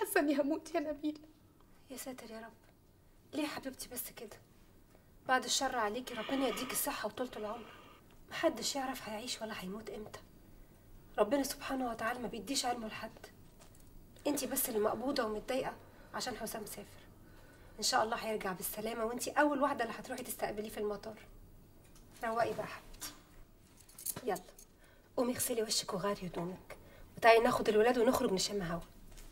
حاسه اني هموت يا نبيل يا ساتر يا رب ليه يا حبيبتي بس كده بعد الشر عليكي ربنا يديك الصحة وطولة العمر محدش يعرف هيعيش ولا هيموت امتى ربنا سبحانه وتعالى ما بيديش علمه لحد انتي بس اللي مقبوضة ومتضايقة عشان حسام سافر ان شاء الله هيرجع بالسلامة وانتي اول واحدة اللي هتروحي تستقبليه في المطار روقي بقى حبيبتي يلا قومي اغسلي وشك وغيري هدومك وتعالي ناخد الولاد ونخرج نشم هوا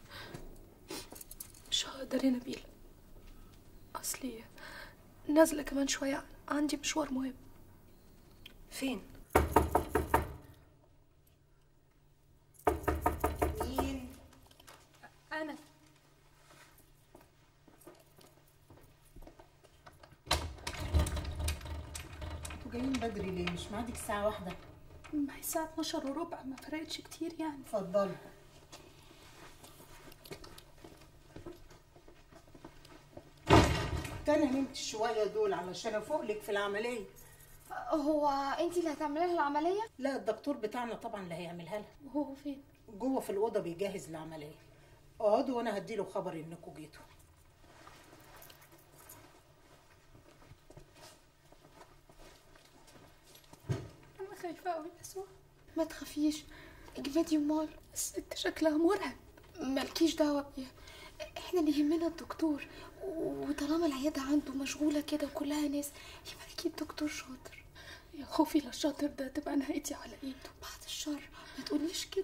مش هقدر يا نبيل اصلي نازله كمان شويه عندي مشوار مهم فين مين انا انتوا جايين بدري ليه مش معادك الساعة واحدة ما هي الساعه 12 وربع ما فرقتش كتير يعني اتفضلي تاني نمت شوية دول علشان افوق لك في العملية هو انت اللي هتعملي لها العمليه لا الدكتور بتاعنا طبعا اللي هيعملها لها وهو فين جوه في الأوضة بيجهز العملية اقعدوا وانا هديله خبر انكم جيتوا انا خايفه قوي يا سو ما تخافيش اجفادي امال الست شكلها مرعب مالكيش دعوه بيها احنا اللي يهمنا الدكتور وطالما العياده عنده مشغوله كده وكلها ناس يبقى اكيد دكتور شاطر يا خوفي لا الشاطر ده تبقى نهايتي على ايده بعد الشر ما تقوليش كده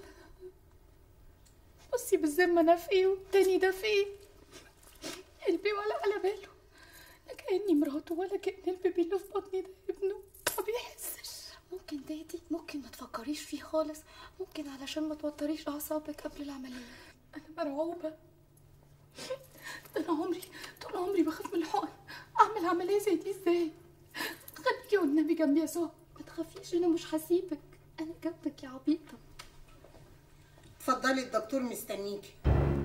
بصي بالذمه انا في ايه والتاني ده في ايه قلبي ولا على باله لا كاني مراته ولا كان البيبي اللي في بطني ده ابنه ما بيحسش ممكن دادي ممكن ما تفكريش فيه خالص ممكن علشان ما توتريش اعصابك قبل العمليه انا مرعوبه ده انا عمري طول عمري بخاف من الحقن اعمل عمليه زي دي ازاي خليكي والنبي جنبي يا سهى ما تخافيش انا مش هسيبك انا جنبك يا عبيطه اتفضلي الدكتور مستنيكي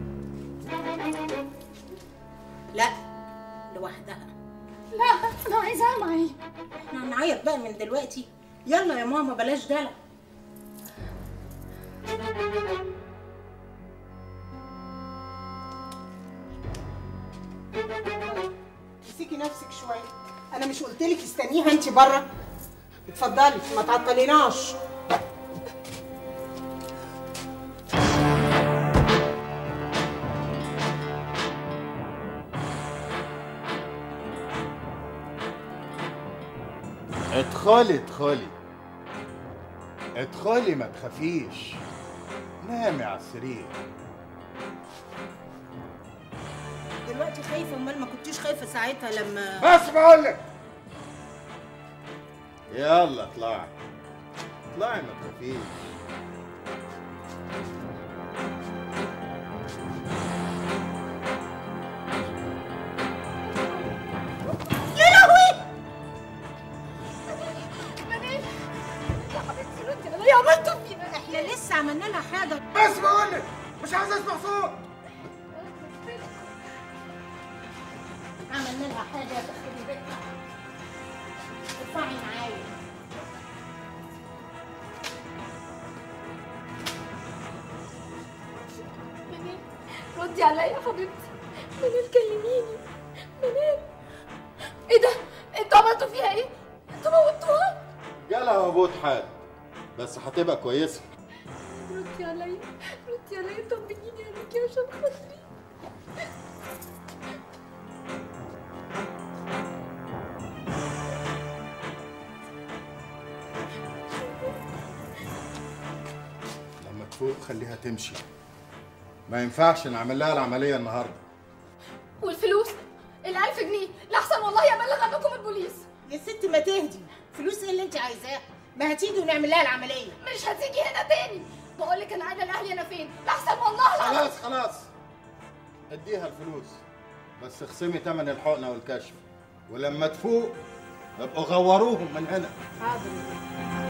لا لوحدها لا انا عايزاها معايا احنا هنعيط بقى من دلوقتي يلا يا ماما بلاش دلع امسكي نفسك شويه انا مش قلت لك استنيها انت بره اتفضلي ما تعطليناش ادخلي ادخلي ادخلي ما تخافيش نامي على السرير دلوقتي خايفه امال ما كنتيش خايفه ساعتها لما بس بقولك يلا اطلعي اطلعي ما تخافيش يا حبيبتي ردي عليا عملتوا فينا احنا لسه عملنا لها حاجه بس بقولك مش عايز اسمع صوت عملنا لها حاجه تاخدي بيتها ارفعي معايا منال ردي عليا يا حبيبتي منال كلميني منال ايه ده انتوا عملتوا فيها ايه انتوا موتوها جالها هبوط حاد بس هتبقى كويسه ردي عليا ردي عليا طمنيني عليكي عشان خاطري لما تفوق خليها تمشي ما ينفعش نعمل لها العمليه النهارده والفلوس الألف جنيه لحسن والله يبلغ عنكم البوليس يا ست ما تهدي فلوس ايه اللي انت عايزاها ما هتيجي ونعمل لها العمليه مش هتيجي هنا تاني بقول لك انا عايزه الاهلي انا فين لحسن والله العظيم خلاص خلاص اديها الفلوس بس اخصمي تمن الحقنه والكشف ولما تفوق ابقوا غوروهم من هنا حاضر